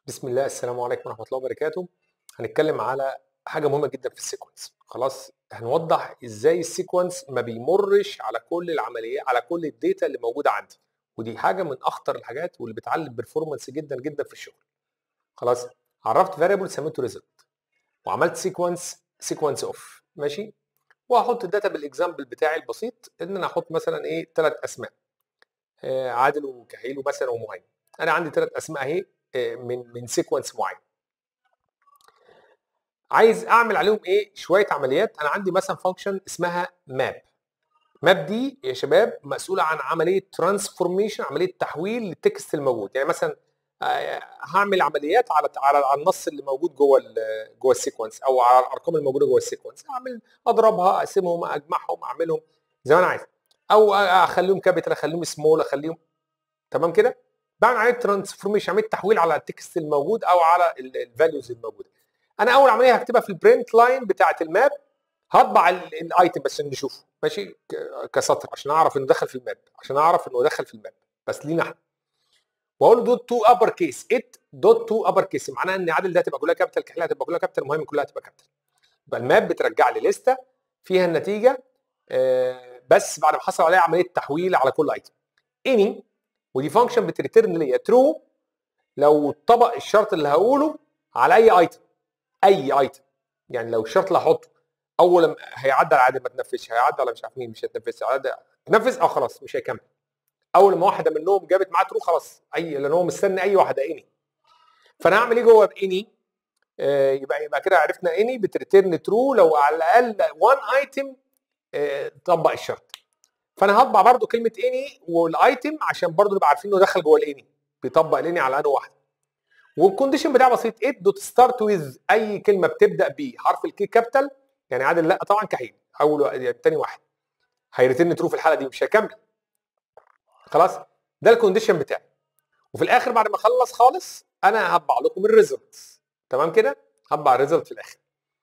بسم الله السلام عليكم ورحمه الله وبركاته هنتكلم على حاجه مهمه جدا في السيكونس خلاص هنوضح ازاي السيكونس ما بيمرش على كل العمليات على كل الداتا اللي موجوده عندي ودي حاجه من اخطر الحاجات واللي بتعلي البرفورمانس جدا جدا في الشغل خلاص عرفت فاريبل سميته ريزلت وعملت سيكونس سيكونس اوف ماشي وهحط الداتا بالاكزامبل بتاعي البسيط ان انا احط مثلا ايه ثلاث اسماء آه عادل وكحيل ومثلا ومهيمن انا عندي ثلاث اسماء اهي من من سيكونس معين عايز اعمل عليهم ايه شويه عمليات انا عندي مثلا فانكشن اسمها ماب ماب دي يا شباب مسؤوله عن عمليه ترانسفورميشن عمليه تحويل للتكست الموجود يعني مثلا هعمل عمليات على على على النص اللي موجود جوه جوه السيكونس او على الارقام الموجوده جوه السيكونس اعمل اضربها اقسمهم اجمعهم اعملهم زي ما انا عايز او اخليهم كابيتال اخليهم سمول اخليهم تمام كده بعمل عمليه ترانسفورميشن عمليه تحويل على التكست الموجود او على الفاليوز الموجوده انا اول عمليه هكتبها في البرنت لاين بتاعه الماب هطبع الايتم بس عشان نشوفه ماشي كسطر عشان اعرف انه دخل في الماب عشان اعرف انه دخل في الماب بس لينا احنا واقول له دوت تو ابر كيس ات دوت تو ابر كيس معناها ان عادل ده هتبقى كلها كابيتال كحله هتبقى كلها كابيتال المهم كلها هتبقى كابيتال يبقى الماب بترجع لي لسته فيها النتيجه بس بعد ما حصل عليها عمليه تحويل على كل ايتم اني ودي فانكشن بتريترن ليا ترو لو طبق الشرط اللي هقوله على اي ايتم اي ايتم يعني لو الشرط اللي هحطه اول ما هيعدي على عادل ما تنفذش هيعدي على مش عارف مين مش هتنفذش هيعدي تنفذ اه خلاص مش هيكمل اول ما واحده منهم جابت معاه ترو خلاص اي لان هو مستني اي واحده اني فانا هعمل ايه جوه باني آه يبقى يبقى كده عرفنا اني بتريترن ترو لو على الاقل 1 ايتم آه طبق الشرط فانا هطبع برده كلمه اني والايتم عشان برده نبقى عارفين انه دخل جوه الاني بيطبق الاني على انه واحده والكونديشن بتاعه بسيط ات دوت ستارت ويز اي كلمه بتبدا بحرف الكي كابيتال يعني عادل لا طبعا كحيل اول يعني تاني واحد هيرتن ترو في الحاله دي مش هيكمل خلاص ده الكونديشن بتاعي وفي الاخر بعد ما اخلص خالص انا هطبع لكم الريزلت تمام كده هطبع الريزلت في الاخر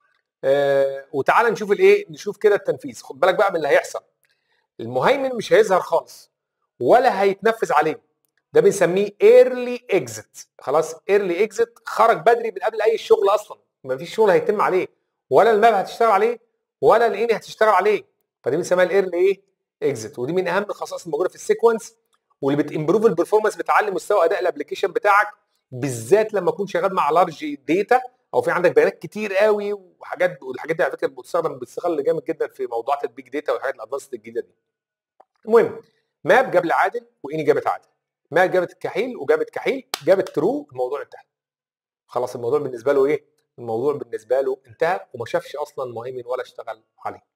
آه وتعالى نشوف الايه نشوف كده التنفيذ خد بالك بقى من اللي هيحصل المهيمن مش هيظهر خالص ولا هيتنفذ عليه ده بنسميه ايرلي اكزيت خلاص ايرلي اكزيت خرج بدري من قبل اي شغل اصلا ما فيش شغل هيتم عليه ولا الماب هتشتغل عليه ولا الاني هتشتغل عليه فدي بنسميها الايرلي ايه اكزيت ودي من اهم الخصائص الموجوده في السيكونس واللي بتمبروف البرفورمانس بتعلي مستوى اداء الابلكيشن بتاعك بالذات لما تكون شغال مع لارج داتا او في عندك بيانات كتير قوي وحاجات والحاجات دي على فكره بتستخدم بتستغل جامد جدا في موضوعات البيج داتا والحاجات الادفانسد الجديده دي. المهم ماب جاب لي عادل واني جابت عادل. ماب جابت كحيل وجابت كحيل جابت ترو الموضوع انتهى. خلاص الموضوع بالنسبه له ايه؟ الموضوع بالنسبه له انتهى وما شافش اصلا مهيمن ولا اشتغل عليه.